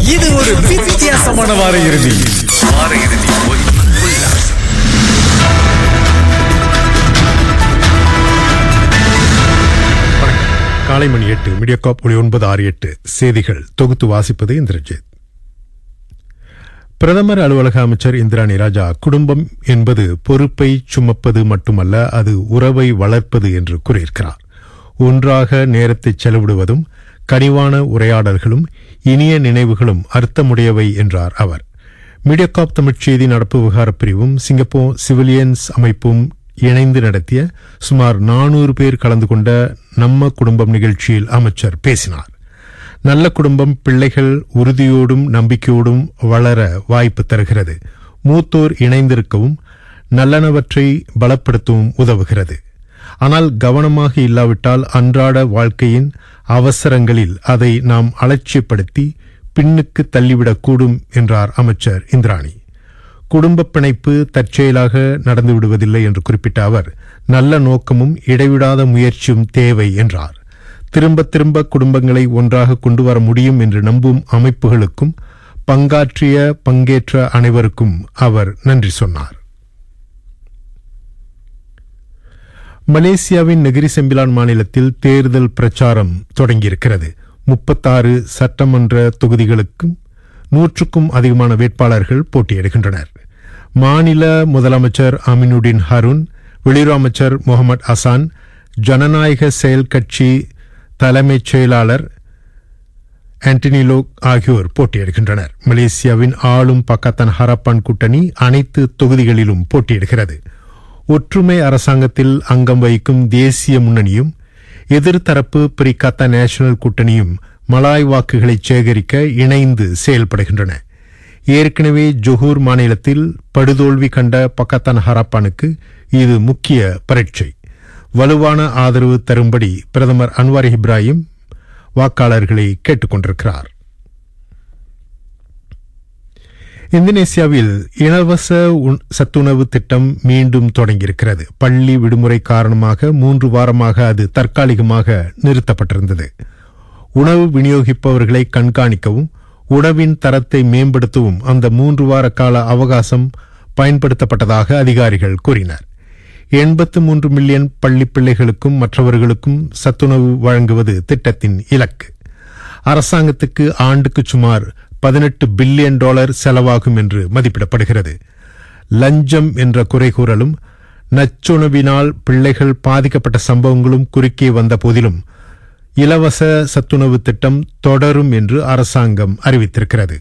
இது ஒரு வித்தியாசமான வார இறுதி வார இறுதி ஒலி உல்லாசம் காலை மணி எட்டு மீடியாகாப் ஒளி ஒன்பது ஆறு எட்டு செய்திகள் தொகுத்து வாசிப்பது இந்திரஜித் பிரதமர் அலுவலக அமைச்சர் இந்திராணி ராஜா குடும்பம் என்பது பொறுப்பை சுமப்பது மட்டுமல்ல அது உறவை வளர்ப்பது என்று கூறியிருக்கிறார் ஒன்றாக நேரத்தை செலவிடுவதும் கனிவான உரையாடல்களும் இனிய நினைவுகளும் அர்த்தமுடையவை என்றார் அவர் மீடியாகாப் தமிழ்ச் செய்தி நடப்பு விவகாரப் பிரிவும் சிங்கப்பூர் சிவிலியன்ஸ் அமைப்பும் இணைந்து நடத்திய சுமார் நானூறு பேர் கலந்து கொண்ட நம்ம குடும்பம் நிகழ்ச்சியில் அமைச்சர் பேசினார் நல்ல குடும்பம் பிள்ளைகள் உறுதியோடும் நம்பிக்கையோடும் வளர வாய்ப்பு தருகிறது மூத்தோர் இணைந்திருக்கவும் நல்லனவற்றை பலப்படுத்தவும் உதவுகிறது ஆனால் கவனமாக இல்லாவிட்டால் அன்றாட வாழ்க்கையின் அவசரங்களில் அதை நாம் அலட்சியப்படுத்தி பின்னுக்கு தள்ளிவிடக்கூடும் என்றார் அமைச்சர் இந்திராணி குடும்ப பிணைப்பு தற்செயலாக நடந்துவிடுவதில்லை என்று குறிப்பிட்ட அவர் நல்ல நோக்கமும் இடைவிடாத முயற்சியும் தேவை என்றார் திரும்ப திரும்ப குடும்பங்களை ஒன்றாக கொண்டு வர முடியும் என்று நம்பும் அமைப்புகளுக்கும் பங்காற்றிய பங்கேற்ற அனைவருக்கும் அவர் நன்றி சொன்னார் மலேசியாவின் நெகிரி செம்பிலான் மாநிலத்தில் தேர்தல் பிரச்சாரம் தொடங்கியிருக்கிறது முப்பத்தாறு சட்டமன்ற தொகுதிகளுக்கும் நூற்றுக்கும் அதிகமான வேட்பாளர்கள் போட்டியிடுகின்றனர் மாநில முதலமைச்சர் அமினுடின் ஹருன் வெளியுறவு அமைச்சர் முகமது அசான் ஜனநாயக செயல் கட்சி தலைமைச் செயலாளர் ஆண்டனிலோ ஆகியோர் போட்டியிடுகின்றனர் மலேசியாவின் ஆளும் பக்கத்தன் ஹரப்பான் கூட்டணி அனைத்து தொகுதிகளிலும் போட்டியிடுகிறது ஒற்றுமை அரசாங்கத்தில் அங்கம் வகிக்கும் தேசிய முன்னணியும் எதிர்த்தரப்பு பிரிக்காத்த நேஷனல் கூட்டணியும் மலாய் வாக்குகளை சேகரிக்க இணைந்து செயல்படுகின்றன ஏற்கனவே ஜொஹூர் மாநிலத்தில் படுதோல்வி கண்ட பக்கத்தான் ஹராப்பானுக்கு இது முக்கிய பரீட்சை வலுவான ஆதரவு தரும்படி பிரதமர் அன்வார் இப்ராஹிம் வாக்காளர்களை கேட்டுக் கொண்டிருக்கிறார் இந்தோனேசியாவில் இலவச உண்- சத்துணவு திட்டம் மீண்டும் தொடங்கியிருக்கிறது பள்ளி விடுமுறை காரணமாக மூன்று வாரமாக அது தற்காலிகமாக நிறுத்தப்பட்டிருந்தது உணவு விநியோகிப்பவர்களை கண்காணிக்கவும் உணவின் தரத்தை மேம்படுத்தவும் அந்த மூன்று வார கால அவகாசம் பயன்படுத்தப்பட்டதாக அதிகாரிகள் கூறினர் எண்பத்து மூன்று மில்லியன் பள்ளி பிள்ளைகளுக்கும் மற்றவர்களுக்கும் சத்துணவு வழங்குவது திட்டத்தின் இலக்கு அரசாங்கத்துக்கு ஆண்டுக்கு சுமார் பதினெட்டு பில்லியன் டாலர் செலவாகும் என்று மதிப்பிடப்படுகிறது லஞ்சம் என்ற குறை கூறலும் நச்சுணவினால் பிள்ளைகள் பாதிக்கப்பட்ட சம்பவங்களும் குறுக்கே வந்த போதிலும் இலவச சத்துணவு திட்டம் தொடரும் என்று அரசாங்கம் அறிவித்திருக்கிறது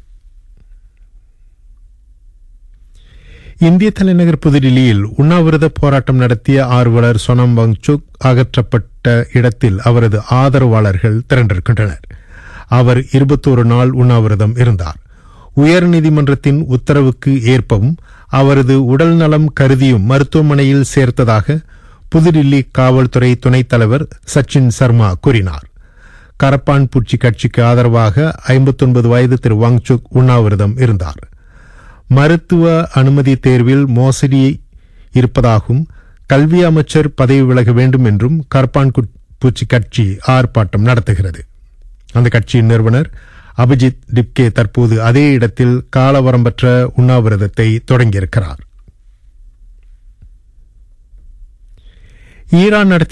இந்திய தலைநகர் புதுடில்லியில் உண்ணாவிரத போராட்டம் நடத்திய ஆர்வலர் சோனம் வாங்சுக் அகற்றப்பட்ட இடத்தில் அவரது ஆதரவாளர்கள் திரண்டிருக்கின்றனர் அவர் இருபத்தோரு நாள் உண்ணாவிரதம் இருந்தார் உயர்நீதிமன்றத்தின் உத்தரவுக்கு ஏற்பவும் அவரது உடல் நலம் கருதியும் மருத்துவமனையில் சேர்த்ததாக புதுடில்லி காவல்துறை துணைத் தலைவர் சச்சின் சர்மா கூறினார் கரப்பான் பூச்சி கட்சிக்கு ஆதரவாக 59 வயது திரு வாங்சுக் உண்ணாவிரதம் இருந்தார் மருத்துவ அனுமதி தேர்வில் மோசடி இருப்பதாகவும் கல்வி அமைச்சர் பதவி விலக வேண்டும் என்றும் கரப்பான் கு- பூச்சி கட்சி ஆர்ப்பாட்டம் நடத்துகிறது அந்த கட்சியின் நிறுவனர் அபிஜித் டிப்கே தற்போது அதே இடத்தில் காலவரம்பற்ற உண்ணாவிரதத்தை தொடங்கியிருக்கிறார் ஈரான் நடத்திய